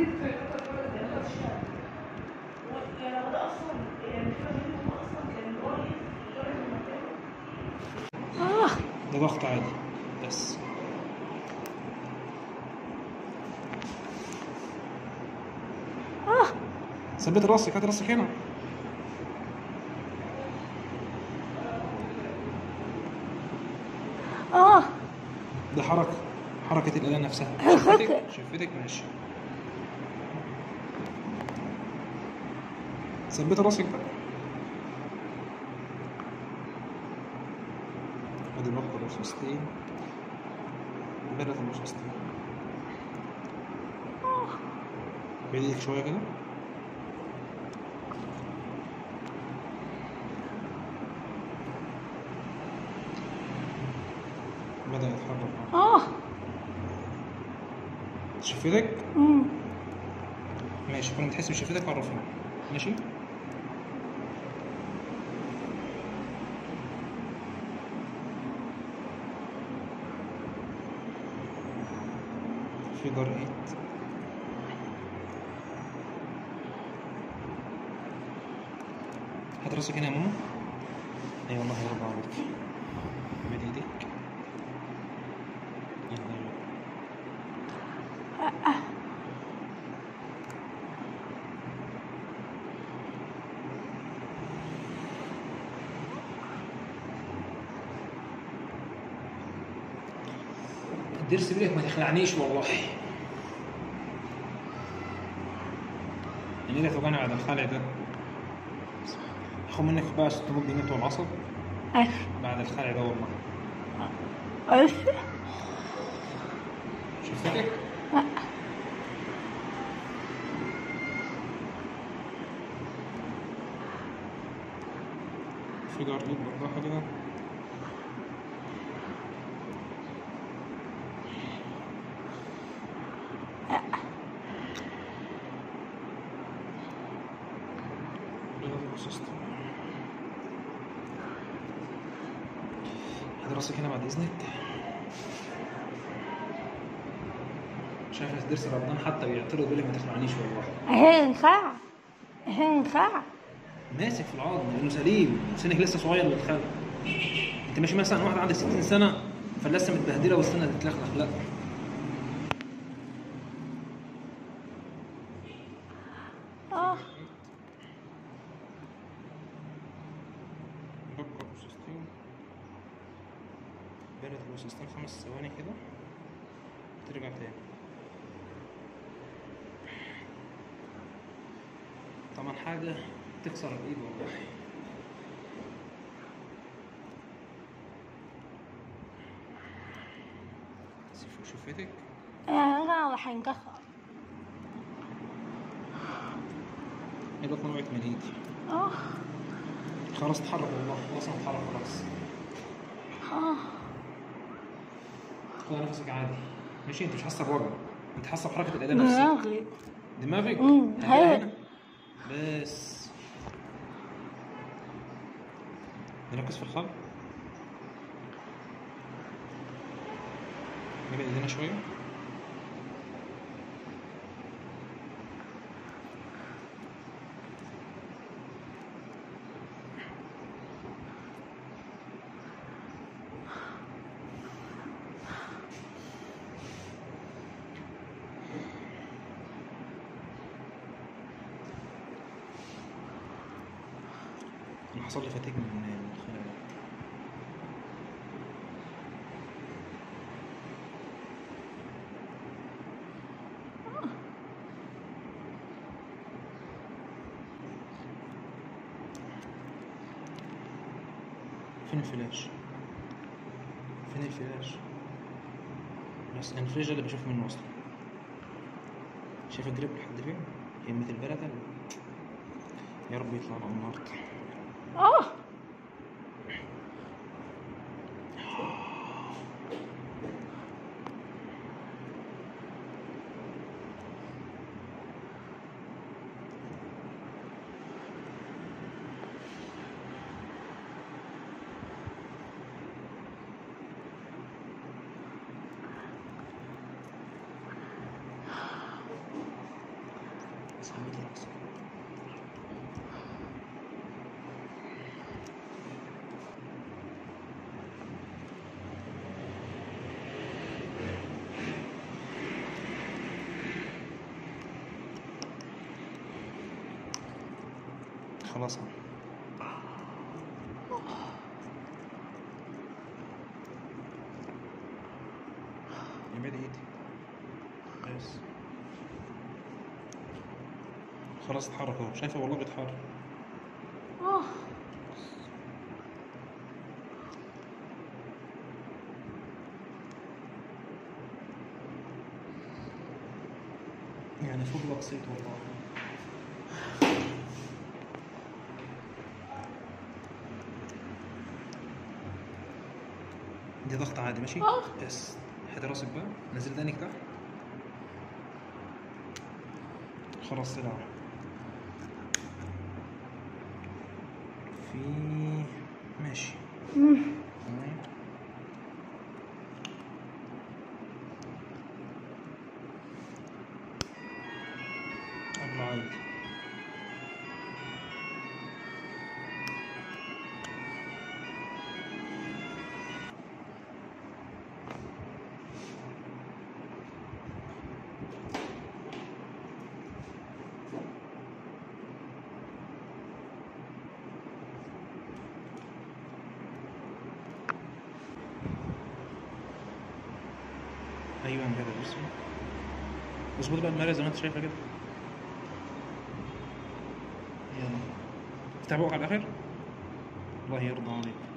اه ده ضغط عادي بس اه ثبت راسك هات راسك هنا اه ده حركة حركة الآلة نفسها حركة. شفتك شفتك ماشي ثبت راسك بقى ادي بقى الرصاصتين بدأت الرصاصتين بعيد ايدك شوية كده بدأ يتحرك اه شفتك امم ماشي كل ما تحس بشفتك عرفني ماشي في جرأة هات راسك هنا يا ماما اي والله يرضى عليك مد ايدك يلا يلا الدرس بيقولك ما تخلعنيش والله يعني ده توجعني بعد الخلع ده هاخد منك بقى 600 جنيه بتوع العصب ايش بعد الخلع ده والله ايش شفتك؟ لا. في جار ايد بالراحة كده هات راسك هنا بعد اذنك شايف الدرس رمضان حتى بيعترض بيقول لك ما تخلعنيش والله هي انخاع هي انخاع ماسك في العظم لانه سليم سنك لسه صغير للخلق انت ماشي مثلا واحد عنده 60 سنه فلسه متبهدله والسنه تتلخلخ لا اه بكر وسيستين بارد الوسيستين خمس ثواني كده ترجع تاني طبعا حاجة تكسر الإيد والله شوف- شفتك انا راح انكسر البطن وقعت من ايدي اه خلاص اتحرك والله خلاص انا اتحرك خلاص اه خد نفسك عادي ماشي انت مش حاسه بوجع انت حاسه بحركه الاداء نفسها دماغي دماغك مم، تعالى هي. هنا. بس نركز في الخلق نبعد ايدينا شويه انا حصل لي فتيج من من الخلع ده فين الفلاش فين الفلاش بس انا الفلاش ده اللي بشوف منه اصلا شايف الجريب لحد فين يمة البلد يا رب يطلع على النهارده اه صاحبتي راسك خلاص يبعد ايدي بس خلاص اتحرك اهو شايفه والله بيتحرك اه يعني فوق بسيط والله دي ضغط عادي ماشي آه. بس هات راسك بقى نزل دانك تحت خلاص طلع في ماشي مم. تمام اطلع عادي ايوه كده بص اظبط بقى المرايه زي ما انت شايفه كده يلا افتح بقك على الاخر الله يرضى عليك